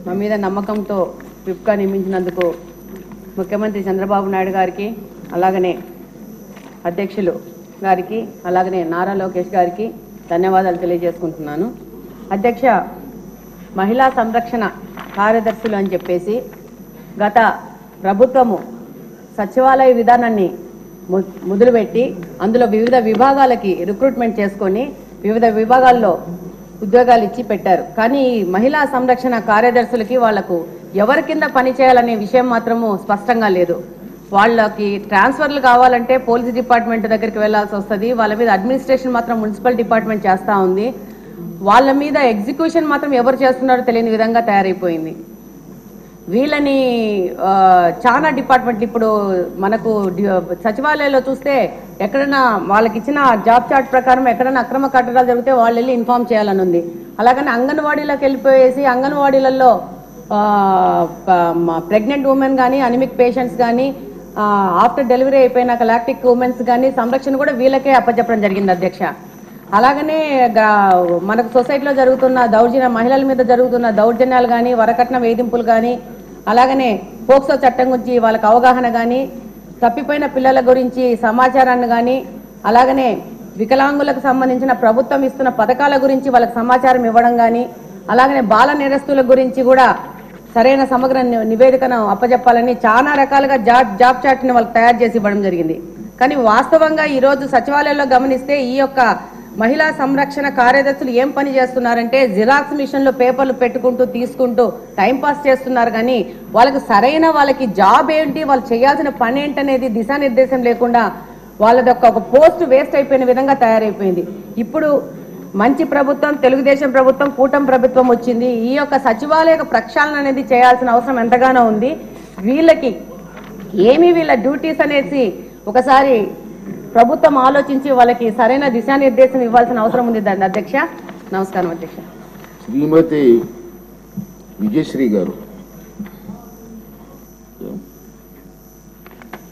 మా మీద నమ్మకంతో విప్గా నియమించినందుకు ముఖ్యమంత్రి చంద్రబాబు నాయుడు గారికి అలాగనే అధ్యక్షులు గారికి అలాగనే నారా లోకేష్ గారికి ధన్యవాదాలు తెలియజేసుకుంటున్నాను అధ్యక్ష మహిళా సంరక్షణ కార్యదర్శులు అని చెప్పేసి గత ప్రభుత్వము సచివాలయ విధానాన్ని ము- మొదలుపెట్టి అందులో వివిధ విభాగాలకి రిక్రూట్మెంట్ చేసుకొని వివిధ విభాగాల్లో ఉద్యోగాలు ఇచ్చి పెట్టారు కానీ ఈ మహిళా సంరక్షణ కార్యదర్శులకి వాళ్లకు ఎవరి కింద పని చేయాలనే విషయం మాత్రము స్పష్టంగా లేదు వాళ్ళకి ట్రాన్స్ఫర్లు కావాలంటే పోలీస్ డిపార్ట్మెంట్ దగ్గరికి వెళ్లాల్సి వస్తుంది వాళ్ళ మీద అడ్మినిస్ట్రేషన్ మాత్రం మున్సిపల్ డిపార్ట్మెంట్ చేస్తూ ఉంది వాళ్ళ మీద ఎగ్జిక్యూషన్ మాత్రం ఎవరు చేస్తున్నారో తెలియని విధంగా తయారైపోయింది వీళ్ళని ఆ, చాలా డిపార్ట్మెంట్లు ఇప్పుడు మనకు డి- సచివాలయంలో చూస్తే ఎక్కడైనా వాళ్ళకి ఇచ్చిన జాబ్ చార్ట్ ప్రకారం ఎక్కడైనా అక్రమ కట్టడాలు జరిగితే వాళ్ళు వెళ్ళి ఇన్ఫామ్ చేయాలని ఉంది అలాగని అంగన్వాడీలోకి వెళ్ళిపోయేసి అంగన్వాడీలలో ప్రెగ్నెంట్ ఉమెన్ కానీ అనిమిక్ పేషెంట్స్ కానీ ఆఫ్టర్ డెలివరీ అయిపోయినాక లాక్టిక్ ఉమెన్స్ కానీ సంరక్షణ కూడా వీళ్ళకే అప్పచెప్పడం జరిగింది అధ్యక్ష అలాగనే గా- మనకు సొసైటీలో జరుగుతున్న దౌర్జన్య మహిళల మీద జరుగుతున్న దౌర్జన్యాలు కానీ వరకట్న వేధింపులు కానీ అలాగనే పోక్సో చట్టం గురించి వాళ్ళకి అవగాహన కానీ తప్పిపోయిన పిల్లల గురించి సమాచారాన్ని కానీ అలాగనే వికలాంగులకు సంబంధించిన ప్రభుత్వం ఇస్తున్న పథకాల గురించి వాళ్ళకి సమాచారం ఇవ్వడం కానీ అలాగనే బాల నేరస్తుల గురించి కూడా సరైన సమగ్ర ని- నివేదికను అప్పజెప్పాలని చాలా రకాలుగా జాబ్ జాబ్ చార్ట్ని వాళ్ళకి తయారు చేసి ఇవ్వడం జరిగింది కానీ వాస్తవంగా ఈ రోజు సచివాలయంలో గమనిస్తే ఈ యొక్క మహిళా సంరక్షణ కార్యదర్శులు ఏం పని చేస్తున్నారంటే జిరాక్స్ మిషన్ లో పేపర్లు పెట్టుకుంటూ తీసుకుంటూ టైం పాస్ చేస్తున్నారు కానీ వాళ్ళకి సరైన వాళ్ళకి జాబ్ ఏంటి వాళ్ళు చేయాల్సిన పని ఏంటనేది దిశానిర్దేశం లేకుండా వాళ్ళది ఒక ఒక పోస్ట్ వేస్ట్ అయిపోయిన విధంగా తయారైపోయింది ఇప్పుడు మంచి ప్రభుత్వం తెలుగుదేశం ప్రభుత్వం కూటమి ప్రభుత్వం వచ్చింది ఈ యొక్క సచివాలయ ప్రక్షాళన అనేది చేయాల్సిన అవసరం ఎంతగానో ఉంది వీళ్ళకి ఏమి వీళ్ళ డ్యూటీస్ అనేసి ఒకసారి ప్రభుత్వం ఆలోచించి వాళ్ళకి సరైన దిశానిర్దేశం ఇవ్వాల్సిన అవసరం ఉంది దాని అధ్యక్ష నమస్కారం అధ్యక్ష శ్రీమతి విజయశ్రీ గారు